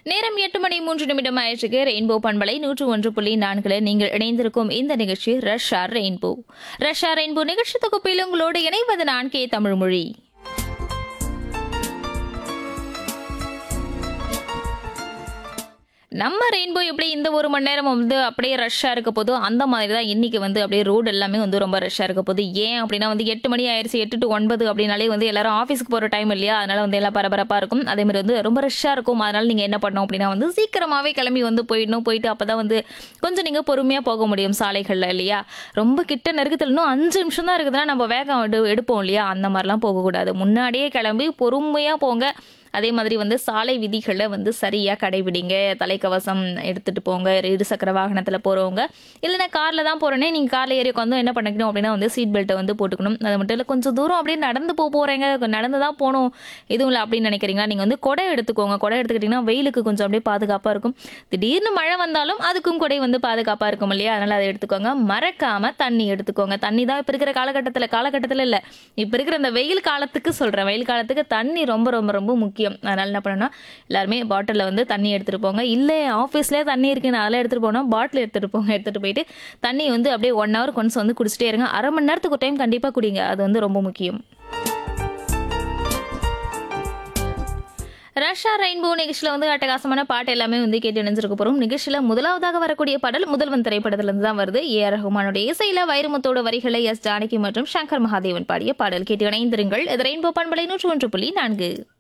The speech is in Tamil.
நேரம் எட்டு மணி மூன்று நிமிடம் ஆயிற்றுக்கு ரெயின்போ பண்பலை நூற்று ஒன்று புள்ளி நான்குல நீங்கள் இணைந்திருக்கும் இந்த நிகழ்ச்சி ரஷ்யா ரெயின்போ ரஷ்யா ரெயின்போ நிகழ்ச்சி தொகுப்பில் உங்களோடு இணைவது நான் கே தமிழ்மொழி நம்ம ரெயின்போ எப்படி இந்த ஒரு மணி நேரம் வந்து அப்படியே ரஷ்ஷாக இருக்க போதோ அந்த மாதிரி தான் இன்னைக்கு வந்து அப்படியே ரோடு எல்லாமே வந்து ரொம்ப ரஷ்ஷாக இருக்க போகுது ஏன் அப்படின்னா வந்து எட்டு மணி ஆயிடுச்சு எட்டு டு ஒன்பது அப்படின்னாலே வந்து எல்லாரும் ஆஃபீஸ்க்கு போகிற டைம் இல்லையா அதனால வந்து எல்லாம் பரபரப்பாக இருக்கும் அதே மாதிரி வந்து ரொம்ப ரஷ்ஷாக இருக்கும் அதனால நீங்கள் என்ன பண்ணணும் அப்படின்னா வந்து சீக்கிரமாகவே கிளம்பி வந்து போயிடணும் போயிட்டு அப்போ தான் வந்து கொஞ்சம் நீங்கள் பொறுமையாக போக முடியும் சாலைகளில் இல்லையா ரொம்ப கிட்ட நெருக்கத்தில் இன்னும் அஞ்சு நிமிஷம் தான் இருக்குதுன்னா நம்ம வேகம் எடு எடுப்போம் இல்லையா அந்த மாதிரிலாம் போகக்கூடாது முன்னாடியே கிளம்பி பொறுமையாக போங்க அதே மாதிரி வந்து சாலை விதிகளை வந்து சரியாக கடைபிடிங்க தலைக்கவசம் எடுத்துகிட்டு போங்க இருசக்கர வாகனத்தில் போகிறவங்க இல்லைன்னா காரில் தான் போகிறேனே நீங்கள் காரில் ஏறி உட்காந்து என்ன பண்ணிக்கணும் அப்படின்னா வந்து சீட் பெல்ட்டை வந்து போட்டுக்கணும் அது மட்டும் இல்லை கொஞ்சம் தூரம் அப்படியே நடந்து போக போகிறீங்க நடந்து தான் போகணும் எதுவும் இல்லை அப்படின்னு நினைக்கிறீங்களா நீங்கள் வந்து கொடை எடுத்துக்கோங்க கொடை எடுத்துக்கிட்டிங்கன்னா வெயிலுக்கு கொஞ்சம் அப்படியே பாதுகாப்பாக இருக்கும் திடீர்னு மழை வந்தாலும் அதுக்கும் கொடை வந்து பாதுகாப்பாக இருக்கும் இல்லையா அதனால் அதை எடுத்துக்கோங்க மறக்காமல் தண்ணி எடுத்துக்கோங்க தண்ணி தான் இப்போ இருக்கிற காலகட்டத்தில் காலகட்டத்தில் இல்லை இப்போ இருக்கிற இந்த வெயில் காலத்துக்கு சொல்கிறேன் வெயில் காலத்துக்கு தண்ணி ரொம்ப ரொம்ப ரொம்ப முக்கியம் அதனால் என்ன பண்ணணும்னா எல்லாருமே பாட்டிலில் வந்து தண்ணி எடுத்துகிட்டு போங்க இல்லை ஆஃபீஸ்லேயே தண்ணி இருக்குன்னு அதெல்லாம் எடுத்துகிட்டு போனால் பாட்டில் எடுத்துகிட்டு போங்க எடுத்துகிட்டு போயிட்டு தண்ணி வந்து அப்படியே ஒன் ஹவர் கொஞ்சம் வந்து குடிச்சிட்டே இருங்க அரை மணி நேரத்துக்கு ஒரு டைம் கண்டிப்பாக குடிங்க அது வந்து ரொம்ப முக்கியம் ரஷ்யா ரெயின்போ நிகழ்ச்சியில் வந்து அட்டகாசமான பாட்டு எல்லாமே வந்து கேட்டு இணைஞ்சிருக்க போகிறோம் நிகழ்ச்சியில் முதலாவதாக வரக்கூடிய பாடல் முதல்வன் திரைப்படத்திலிருந்து தான் வருது ஏ ஆர் ரஹ்மானுடைய இசையில வைரமுத்தோட வரிகளை எஸ் ஜானகி மற்றும் சங்கர் மகாதேவன் பாடிய பாடல் கேட்டு இணைந்திருங்கள் இது ரெயின்போ பண்பலை நூற்று ஒன்று புள்ளி நான்கு